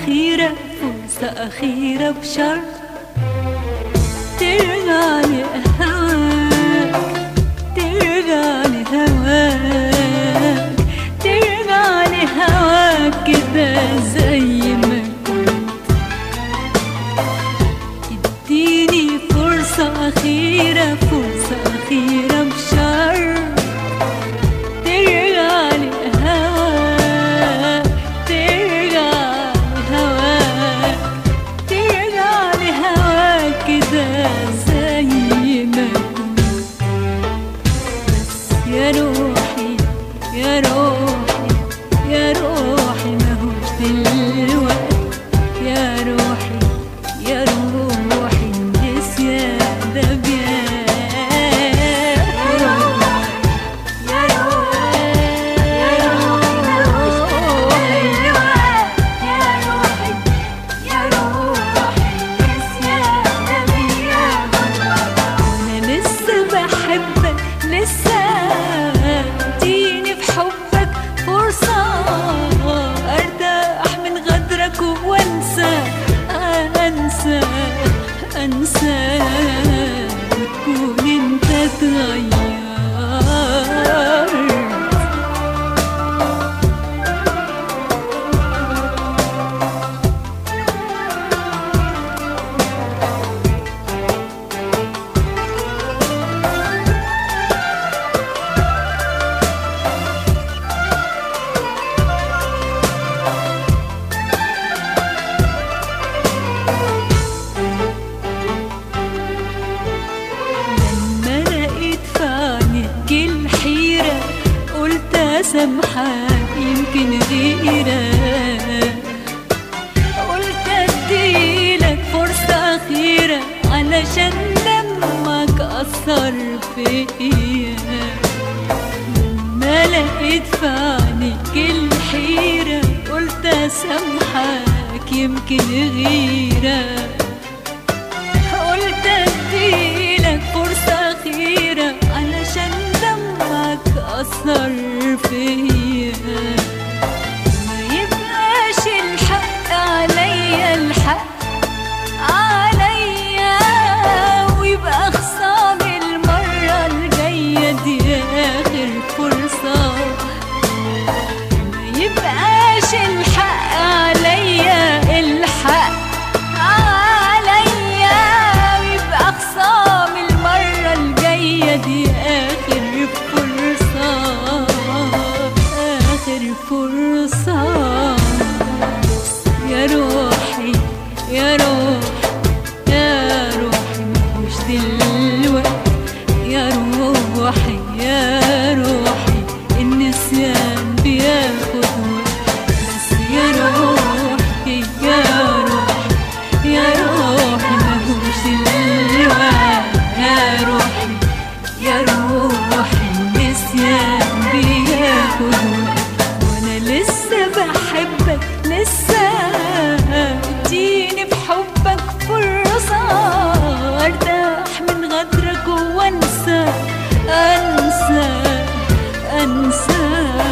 أخيرة فرصة أخيرة بشرط ترجع لهواك ترجع لهواك ترجع لهواك كده زي ما كنت اديني فرصة أخيرة فرصة أخيرة بشرط ترجع لهواك ترجع لهواك ترجع لهواك كده زي ما كنت بس يا روحي يا روحي يا روحي ما هوش دلوقتي يا روحي يا روحي النسيان ده بياخد يا روحي يا روحي ما هوش دلوقتي يا روحي يا روحي النسيان ده بياخد وانا لسه بحبك لسه اديني في حبك فرصة ارتاح من غدرك وانسى انسى انسى وتكون انت اتغيرت لما لقيت في عينيك الحيرة قلت أسامحك يمكن غيرك قلت أديلك فرصة أخيرة علشان دمك أثر فيا لما لقيت في عينيك الحيرة قلت أسامحك يمكن غيرك قلت اديلك فرصة أخيرة علشان دمك أثر فيا ما يبقاش الحق عليا الحق عليا ويبقى خصام المرة الجاية دي آخر فرصة ما يبقاش الحق عليا الحق عليا ويبقى خصام المرة الجاية دي آخر فرصة آخر فرصة يا روحي يا روحي يا روحي مش دلوقتي يا روحي يا روحي النسيان بياخد وقت بس يا روحي يا روحي يا روحي مهوش دلوقتي يا روحي يا روحي النسيان بياخد وقت وانا لسه بحبك لسه اديني في حبك فرصة ارتاح من غدرك وانسى انسى انسى